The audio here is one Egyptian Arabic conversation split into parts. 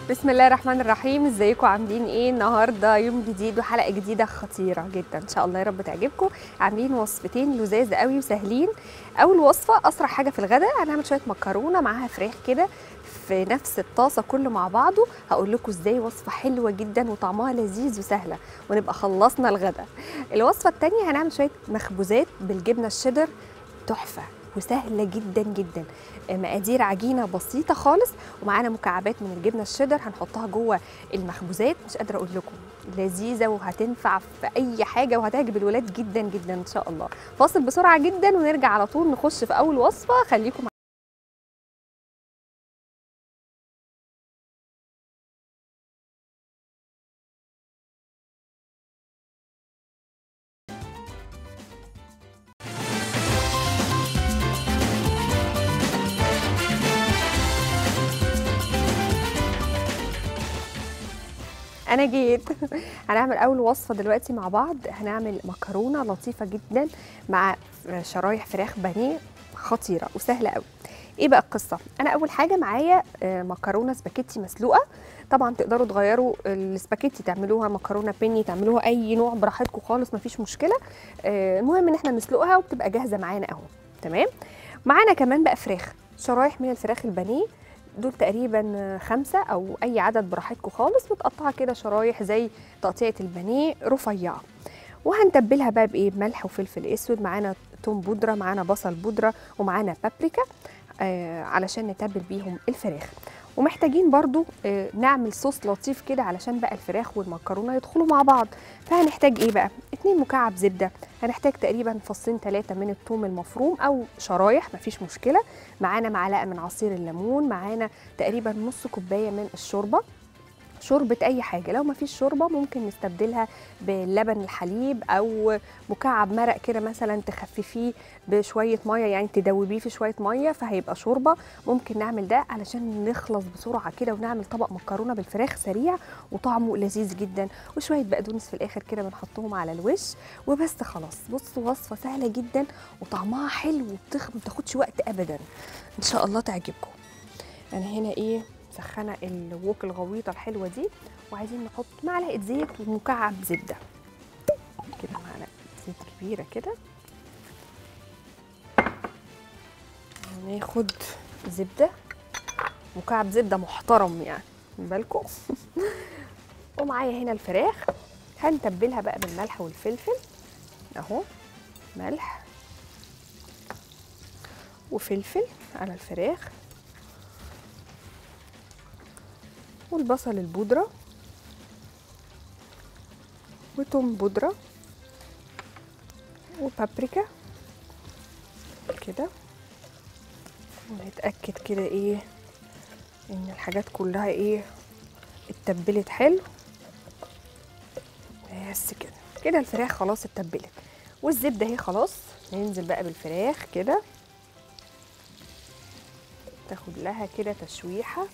بسم الله الرحمن الرحيم ازيكم عاملين ايه النهارده يوم جديد وحلقه جديده خطيره جدا ان شاء الله يا رب تعجبكم عاملين وصفتين لذاذ قوي وسهلين اول وصفه اسرع حاجه في الغداء هنعمل شويه مكرونه معاها فراخ كده في نفس الطاسه كله مع بعضه هقول لكم ازاي وصفه حلوه جدا وطعمها لذيذ وسهله ونبقى خلصنا الغداء الوصفه الثانيه هنعمل شويه مخبوزات بالجبنه الشيدر تحفه وسهله جدا جدا مقادير عجينه بسيطه خالص ومعانا مكعبات من الجبنه الشيدر هنحطها جوه المخبوزات مش قادره اقول لكم لذيذه وهتنفع في اي حاجه وهتعجب الولاد جدا جدا ان شاء الله فاصل بسرعه جدا ونرجع على طول نخش في اول وصفه خليكم مع- انا جيت هنعمل اول وصفه دلوقتي مع بعض هنعمل مكرونه لطيفه جدا مع شرايح فراخ بانيه خطيره وسهله قوي ايه بقى القصه انا اول حاجه معايا آه، مكرونه سباكيتي مسلوقه طبعا تقدروا تغيروا السباكيتي تعملوها مكرونه بيني تعملوها اي نوع براحتكم خالص مفيش مشكله آه، المهم ان احنا نسلقها وبتبقى جاهزه معانا اهو تمام معانا كمان بقى فراخ شرايح من الفراخ البانيه دول تقريبا خمسة أو أي عدد براحتكم خالص متقطعة كده شرايح زي تقطيعة البانيه رفيعة وهنتبلها بقى بإيه بملح وفلفل أسود معانا توم بودرة معانا بصل بودرة ومعانا بابريكا آه علشان نتبل بيهم الفراخ ومحتاجين برضو آه نعمل صوص لطيف كده علشان بقى الفراخ والمكرونه يدخلوا مع بعض فهنحتاج ايه بقى اتنين مكعب زبده هنحتاج تقريبا فصين ثلاثه من الثوم المفروم او شرايح مفيش مشكله معانا معلقه من عصير الليمون معانا تقريبا نص كوبايه من الشوربه شوربة أي حاجة لو مفيش شوربة ممكن نستبدلها بلبن الحليب أو مكعب مرق كده مثلا تخففيه بشوية مية يعني تدوبيه في شوية مية فهيبقى شوربة ممكن نعمل ده علشان نخلص بسرعة كده ونعمل طبق مكرونة بالفراخ سريع وطعمه لذيذ جدا وشوية بقدونس في الآخر كده بنحطهم على الوش وبس خلاص بصوا وصفة سهلة جدا وطعمها حلو وبتخ- ما بتاخدش وقت أبدا إن شاء الله تعجبكم أنا هنا إيه مسخنه الوك الغويطه الحلوه دي وعايزين نحط معلقه زيت ومكعب زبده كده معلقه زيت كبيره كده وناخد زبده مكعب زبده محترم يعني خد بالكم ومعايا هنا الفراخ هنتبلها بقى بالملح والفلفل اهو ملح وفلفل على الفراخ والبصل البودرة وتوم بودرة وبابريكا كده ونتأكد كده ايه ان الحاجات كلها ايه اتبلت حلو بس كده كده الفراخ خلاص اتبلت والزبدة اهي خلاص ننزل بقى بالفراخ كده تاخد لها كده تشويحه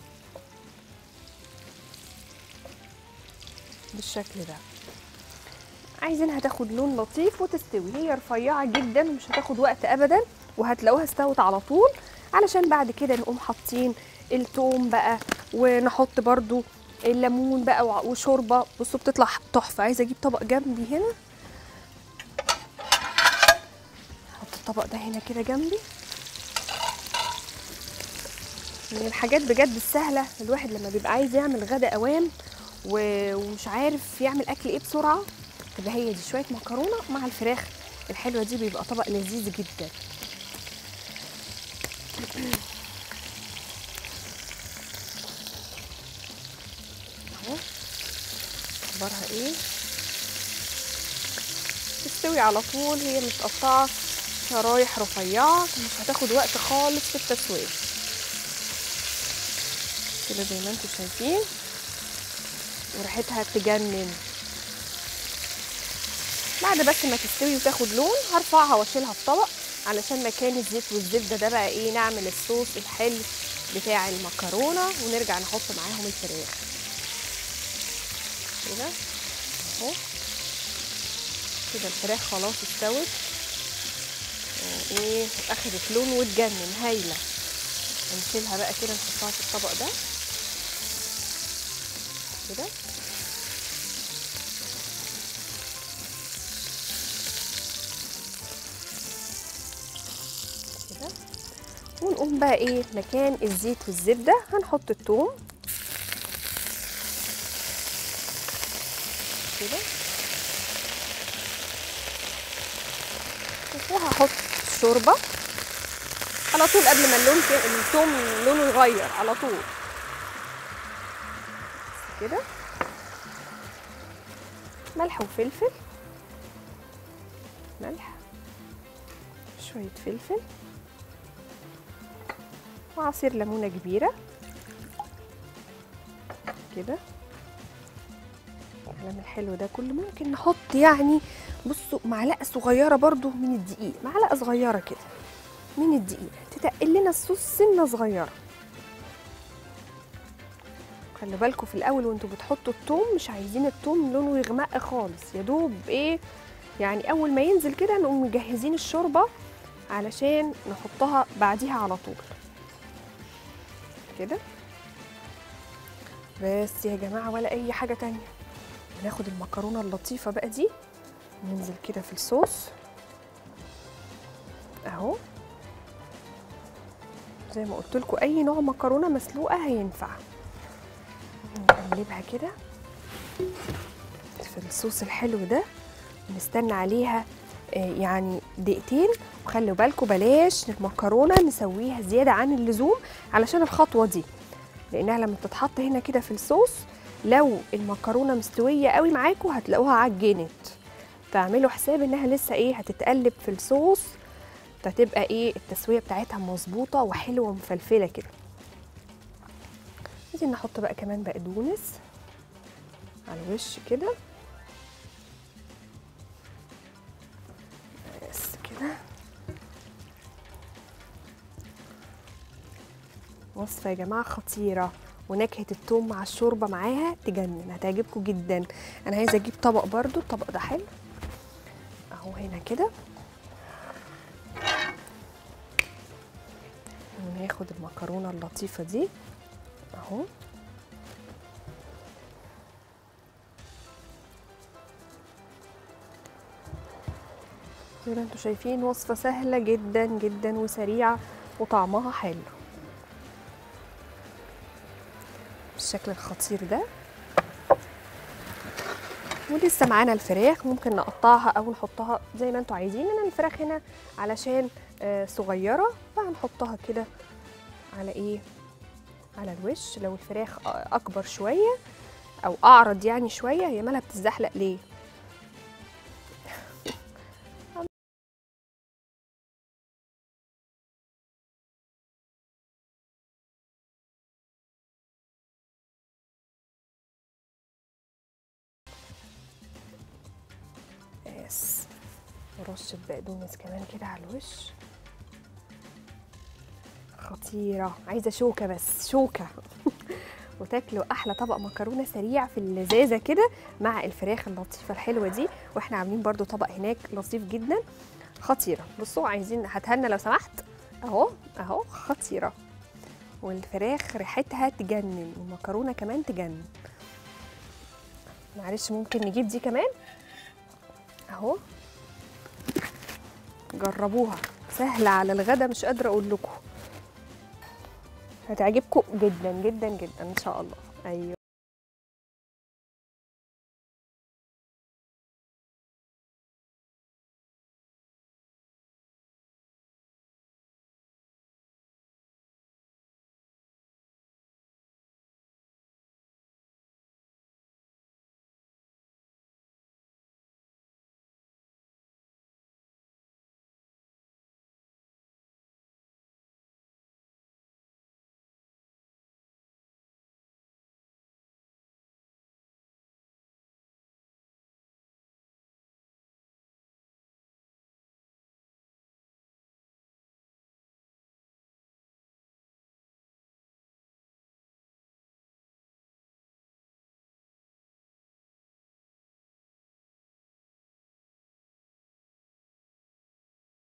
بالشكل ده عايزينها تاخد لون لطيف وتستوي هي رفيعه جدا ومش هتاخد وقت ابدا وهتلاقوها استوت على طول علشان بعد كده نقوم حاطين التوم بقى ونحط برضو الليمون بقى وع- وشوربه بصوا بتطلع تحفه عايزه اجيب طبق جنبي هنا احط الطبق ده هنا كده جنبي من الحاجات بجد السهله الواحد لما بيبقى عايز يعمل غدا اوام و- ومش عارف يعمل اكل ايه بسرعه تبقى هي دي شويه مكرونه مع الفراخ الحلوه دي بيبقى طبق لذيذ جدا اهو اخبارها ايه تستوي على طول هي متقطعه شرايح رفيعه مش هتاخد وقت خالص في التسويه كده زي ما انتم شايفين وريحتها تجنن بعد بس ما تستوي وتاخد لون هرفعها واشيلها في طبق علشان مكان الزيت والزبده ده بقى ايه نعمل الصوص الحلو بتاع المكرونه ونرجع نحط معاهم الفراخ كده اهو كده الفراخ خلاص استوت وايه اخدت لون وتجنن هايله نشيلها بقى كده نحطها في الطبق ده كده كده ونقوم بقى ايه مكان الزيت والزبده هنحط الثوم كده وهحط الشوربه على طول قبل ما اللون ك- الثوم لونه يغير على طول كده ملح وفلفل ملح شوية فلفل وعصير ليمونة كبيرة كده الكلام الحلو ده كله ممكن نحط يعني بصوا معلقة صغيرة برضو من الدقيق معلقة صغيرة كده من الدقيق تتقل لنا الصوص سنة صغيرة خلي بالكم في الاول وانتوا بتحطوا الثوم مش عايزين الثوم لونه يغمق خالص يا دوب ايه يعني اول ما ينزل كده نقوم مجهزين الشوربه علشان نحطها بعديها على طول كده بس يا جماعه ولا اي حاجه تانية ناخد المكرونه اللطيفه بقى دي ننزل كده في الصوص اهو زي ما قلت لكم اي نوع مكرونه مسلوقه هينفع نقلبها كده في الصوص الحلو ده ونستنى عليها آه، يعني دقيقتين وخلوا بالكم بلاش المكرونه نسويها زياده عن اللزوم علشان الخطوه دي لانها لما تتحط هنا كده في الصوص لو المكرونه مستويه قوي معاكم هتلاقوها عجنت فاعملوا حساب انها لسه ايه هتتقلب في الصوص فتبقى ايه التسويه بتاعتها مظبوطه وحلوه ومفلفله كده عايزين نحط بقى كمان بقدونس على الوش كده بس كده وصفة يا جماعة خطيرة ونكهة التوم مع الشوربة معاها تجنن هتعجبكم جدا أنا عايزة أجيب طبق برضو الطبق ده حلو أهو هنا كده وناخد المكرونة اللطيفة دي اهو زي ما انتم شايفين وصفة سهلة جدا جدا وسريعة وطعمها حلو بالشكل الخطير ده ولسه معانا الفراخ ممكن نقطعها او نحطها زي ما انتم عايزين انا الفراخ هنا علشان آه، صغيرة فهنحطها كده على ايه على الوش لو الفراخ اكبر شويه او اعرض يعني شويه هي مالها بتزحلق ليه بس ورشه بقدونس كمان كده على الوش خطيرة عايزة شوكة بس شوكة وتاكلوا أحلى طبق مكرونة سريع في اللذاذة كده مع الفراخ اللطيفة الحلوة دي واحنا عاملين برضو طبق هناك لطيف جدا خطيرة بصوا عايزين هاتهالنا لو سمحت اهو اهو خطيرة والفراخ ريحتها تجنن والمكرونة كمان تجنن معلش ممكن نجيب دي كمان اهو جربوها سهلة على الغدا مش قادرة اقول لكم هتعجبكم جدا جدا جدا ان شاء الله ايوه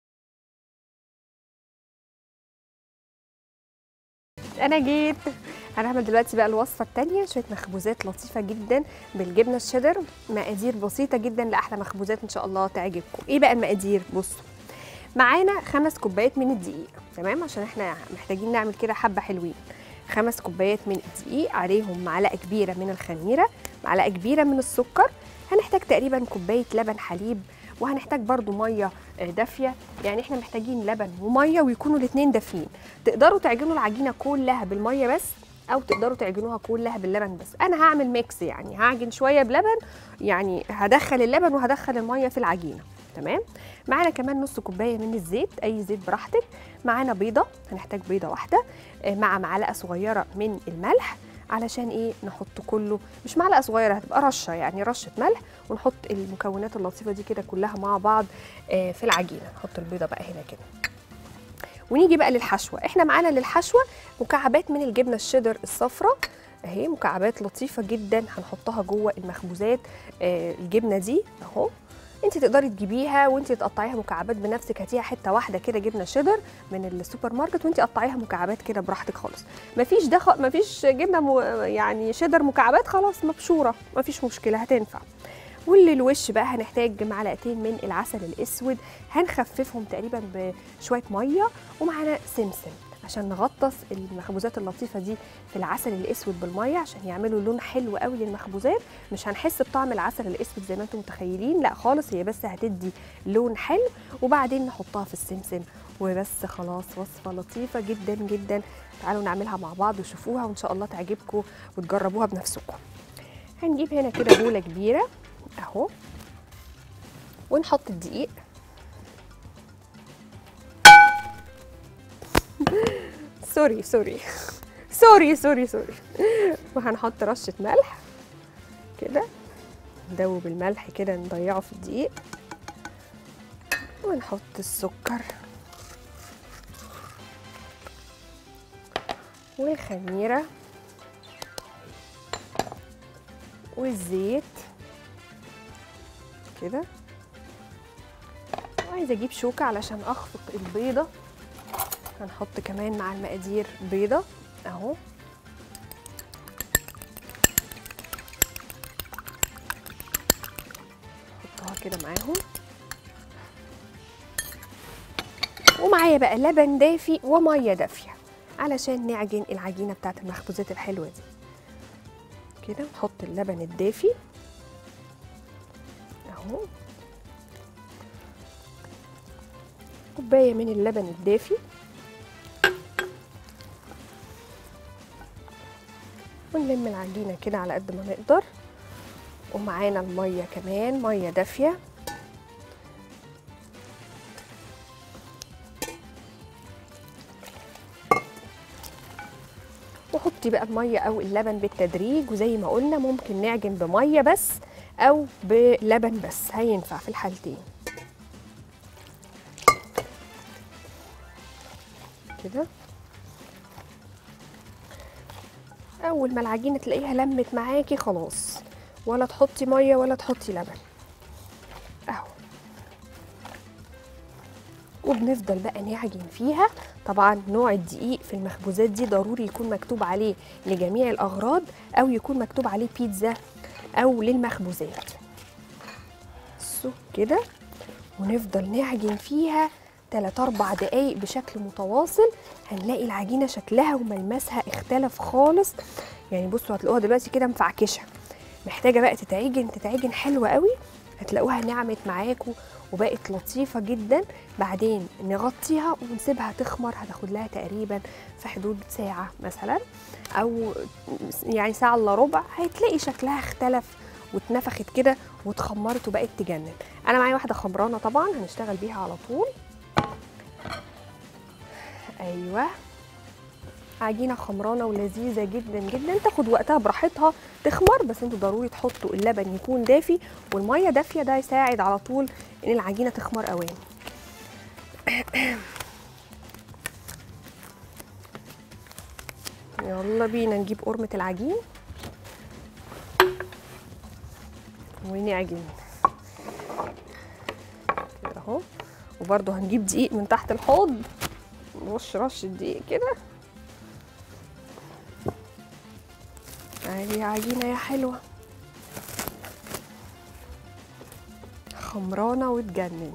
انا جيت هنعمل دلوقتي بقى الوصفه الثانيه شويه مخبوزات لطيفه جدا بالجبنه الشيدر مقادير بسيطه جدا لاحلى مخبوزات ان شاء الله تعجبكم ايه بقى المقادير بصوا معانا خمس كوبايات من الدقيق تمام عشان احنا محتاجين نعمل كده حبه حلوين خمس كوبايات من الدقيق عليهم معلقه كبيره من الخميره معلقه كبيره من السكر هنحتاج تقريبا كوبايه لبن حليب وهنحتاج برضو ميه آه، دافيه يعني احنا محتاجين لبن وميه ويكونوا الاثنين دافيين تقدروا تعجنوا العجينه كلها بالميه بس او تقدروا تعجنوها كلها باللبن بس انا هعمل ميكس يعني هعجن شويه بلبن يعني هدخل اللبن وهدخل الميه في العجينه تمام معانا كمان نص كوبايه من الزيت اي زيت براحتك معانا بيضه هنحتاج بيضه واحده آه، مع معلقه صغيره من الملح علشان ايه نحط كله مش معلقه صغيره هتبقى رشه يعني رشه ملح ونحط المكونات اللطيفه دي كده كلها مع بعض آه، في العجينه نحط البيضه بقى هنا كده ونيجي بقى للحشوه احنا معانا للحشوه مكعبات من الجبنه الشيدر الصفراء اهي مكعبات لطيفه جدا هنحطها جوه المخبوزات آه، الجبنه دي اهو انت تقدري تجيبيها وانت تقطعيها مكعبات بنفسك هاتيها حته واحده كده جبنه شيدر من السوبر ماركت وانت قطعيها مكعبات كده براحتك خالص مفيش ده خ... مفيش جبنه م... يعني شيدر مكعبات خلاص مبشوره مفيش مشكله هتنفع وللوش بقى هنحتاج معلقتين من العسل الاسود هنخففهم تقريبا بشويه ميه ومعانا سمسم عشان نغطس المخبوزات اللطيفه دي في العسل الاسود بالميه عشان يعملوا لون حلو قوي للمخبوزات مش هنحس بطعم العسل الاسود زي ما انتم متخيلين لا خالص هي بس هتدي لون حلو وبعدين نحطها في السمسم وبس خلاص وصفه لطيفه جدا جدا تعالوا نعملها مع بعض وشوفوها وان شاء الله تعجبكم وتجربوها بنفسكم هنجيب هنا كده بوله كبيره اهو ونحط الدقيق سوري سوري سوري سوري سوري وهنحط رشة ملح كده ندوب الملح كده نضيعه في الدقيق ونحط السكر والخميرة والزيت كده وعايزة اجيب شوكة علشان اخفق البيضة هنحط كمان مع المقادير بيضة اهو نحطها كده معاهم ومعايا بقى لبن دافي وميه دافيه علشان نعجن العجينه بتاعت المخبوزات الحلوه دي كده نحط اللبن الدافي اهو كوبايه من اللبن الدافي ونلم العجينه كده على قد ما نقدر ومعانا الميه كمان ميه دافيه وحطي بقى الميه او اللبن بالتدريج وزي ما قلنا ممكن نعجن بميه بس او بلبن بس هينفع في الحالتين كده اول ما العجينه تلاقيها لمت معاكي خلاص ولا تحطي ميه ولا تحطي لبن اهو وبنفضل بقى نعجن فيها طبعا نوع الدقيق في المخبوزات دي ضروري يكون مكتوب عليه لجميع الاغراض او يكون مكتوب عليه بيتزا او للمخبوزات بصوا كده ونفضل نعجن فيها 3 4 دقايق بشكل متواصل هنلاقي العجينه شكلها وملمسها اختلف خالص يعني بصوا هتلاقوها دلوقتي كده مفعكشه محتاجه بقى تتعجن تتعجن حلوه قوي هتلاقوها نعمت معاكم وبقت لطيفه جدا بعدين نغطيها ونسيبها تخمر هتاخد لها تقريبا في حدود ساعه مثلا او يعني ساعه الا ربع هتلاقي شكلها اختلف واتنفخت كده واتخمرت وبقت تجنن انا معايا واحده خمرانه طبعا هنشتغل بيها على طول ايوه عجينه خمرانه ولذيذه جدا جدا تاخد وقتها براحتها تخمر بس انتوا ضروري تحطوا اللبن يكون دافي والميه دافيه ده يساعد على طول ان العجينه تخمر اوان يلا بينا نجيب قرمه العجين ونعجن كده اهو وبرده هنجيب دقيق من تحت الحوض نرش رش الدقيق كده ادي عجينه يا حلوه خمرانه وتجنن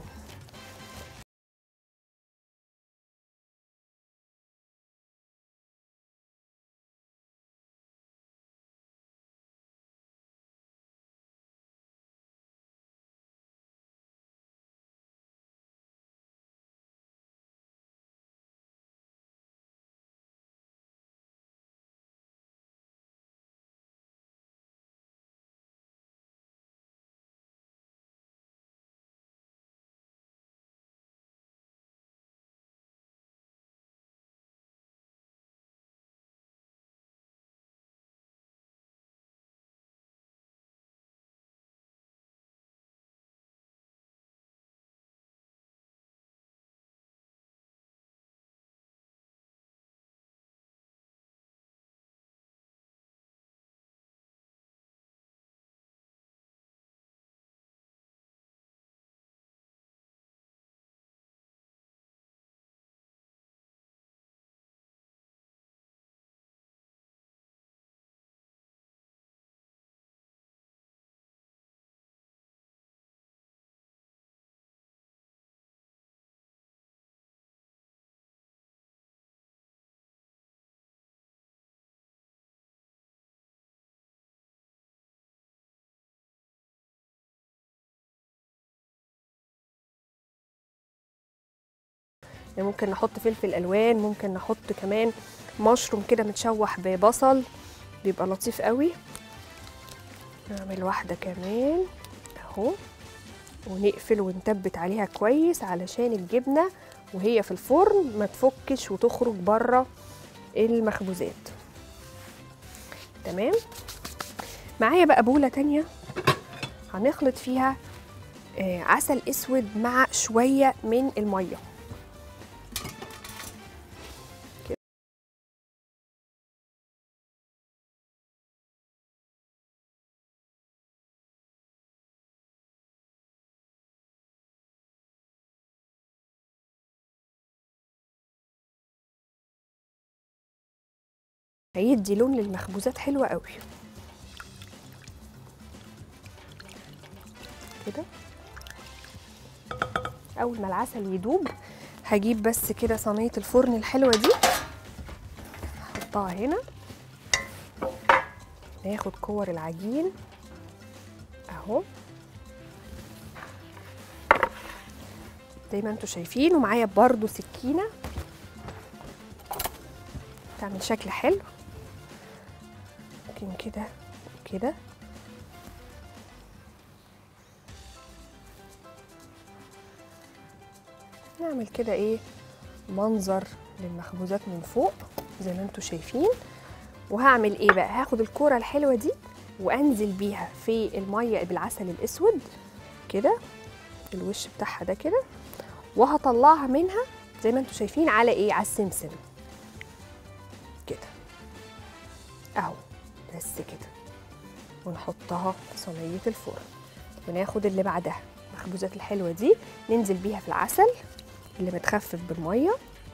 يعني ممكن نحط فلفل الوان ممكن نحط كمان مشروم كده متشوح ببصل بيبقى لطيف قوي نعمل واحده كمان اهو ونقفل ونثبت عليها كويس علشان الجبنه وهي في الفرن ما تفكش وتخرج بره المخبوزات تمام معايا بقى بوله تانية هنخلط فيها آه، عسل اسود مع شويه من الميه هيدي لون للمخبوزات حلوة قوي كده اول ما العسل يدوب هجيب بس كده صينيه الفرن الحلوه دي احطها هنا ناخد كور العجين اهو زي ما انتم شايفين ومعايا برضو سكينه تعمل شكل حلو ممكن كده كده نعمل كده ايه منظر للمخبوزات من فوق زي ما انتم شايفين وهعمل ايه بقى هاخد الكوره الحلوه دي وانزل بيها في الميه بالعسل الاسود كده الوش بتاعها ده كده وهطلعها منها زي ما انتم شايفين على ايه على السمسم كده اهو بس كده ونحطها في صينيه الفرن وناخد اللي بعدها المخبوزات الحلوه دي ننزل بيها في العسل اللي متخفف بالميه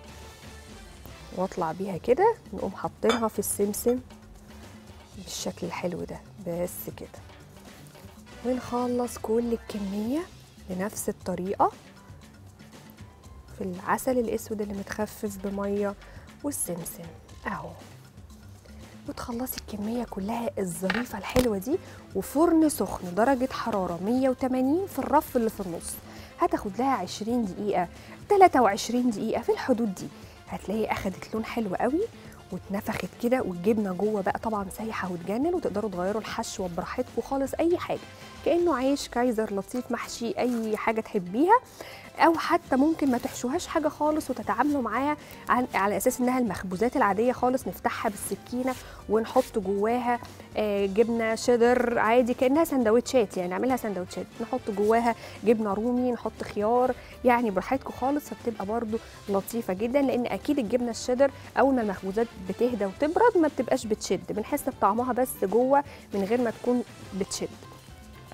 واطلع بيها كده نقوم حاطينها في السمسم بالشكل الحلو ده بس كده ونخلص كل الكميه بنفس الطريقه في العسل الاسود اللي متخفف بميه والسمسم اهو وتخلصي الكميه كلها الظريفه الحلوه دي وفرن سخن درجه حراره 180 في الرف اللي في النص هتاخد لها 20 دقيقه 23 دقيقه في الحدود دي هتلاقي اخدت لون حلو قوي واتنفخت كده والجبنه جوه بقى طبعا سايحه وتجنن وتقدروا تغيروا الحشوه براحتكم خالص اي حاجه كانه عيش كايزر لطيف محشي اي حاجه تحبيها او حتى ممكن ما تحشوهاش حاجه خالص وتتعاملوا معاها عن- على اساس انها المخبوزات العاديه خالص نفتحها بالسكينه ونحط جواها آه، جبنه شيدر عادي كانها سندوتشات يعني نعملها سندوتشات نحط جواها جبنه رومي نحط خيار يعني براحتكم خالص فبتبقى برده لطيفه جدا لان اكيد الجبنه الشيدر اول ما المخبوزات بتهدى وتبرد ما بتبقاش بتشد بنحس بطعمها بس جوه من غير ما تكون بتشد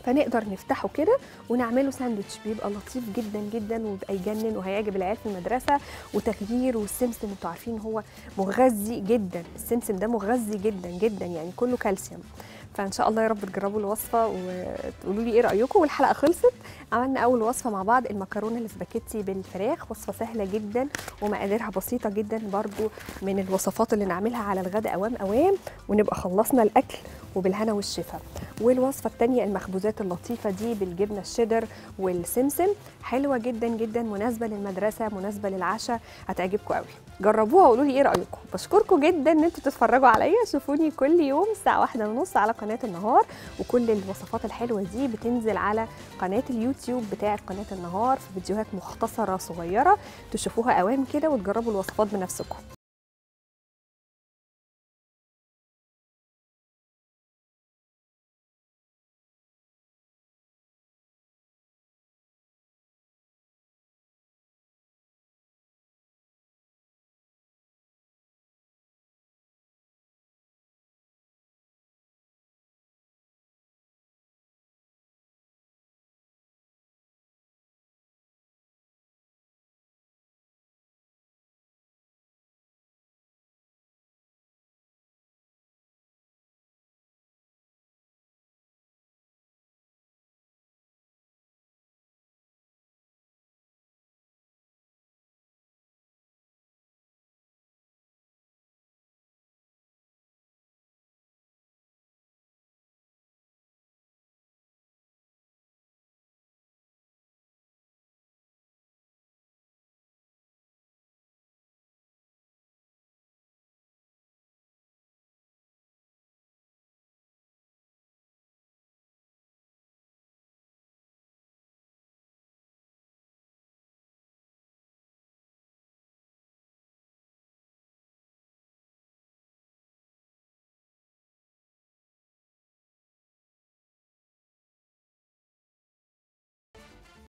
فنقدر نفتحه كده ونعمله ساندوتش بيبقى لطيف جدا جدا وبيبقى يجنن وهيعجب العيال في المدرسه وتغيير والسمسم انتوا عارفين هو مغذي جدا السمسم ده مغذي جدا جدا يعني كله كالسيوم فان شاء الله يا رب تجربوا الوصفه وتقولوا لي ايه رايكم والحلقه خلصت عملنا اول وصفه مع بعض المكرونه الاسباجيتي بالفراخ وصفه سهله جدا ومقاديرها بسيطه جدا برضو من الوصفات اللي نعملها على الغداء اوام اوام ونبقى خلصنا الاكل وبالهنا والشفا والوصفه الثانيه المخبوزات اللطيفه دي بالجبنه الشيدر والسمسم حلوه جدا جدا مناسبه للمدرسه مناسبه للعشاء هتعجبكم قوي جربوها وقولوا لي ايه رايكم بشكركم جدا ان انتوا تتفرجوا عليا شوفوني كل يوم الساعه واحدة ونص على قناه النهار وكل الوصفات الحلوه دي بتنزل على قناه اليوتيوب بتاعه قناه النهار في فيديوهات مختصره صغيره تشوفوها اوام كده وتجربوا الوصفات بنفسكم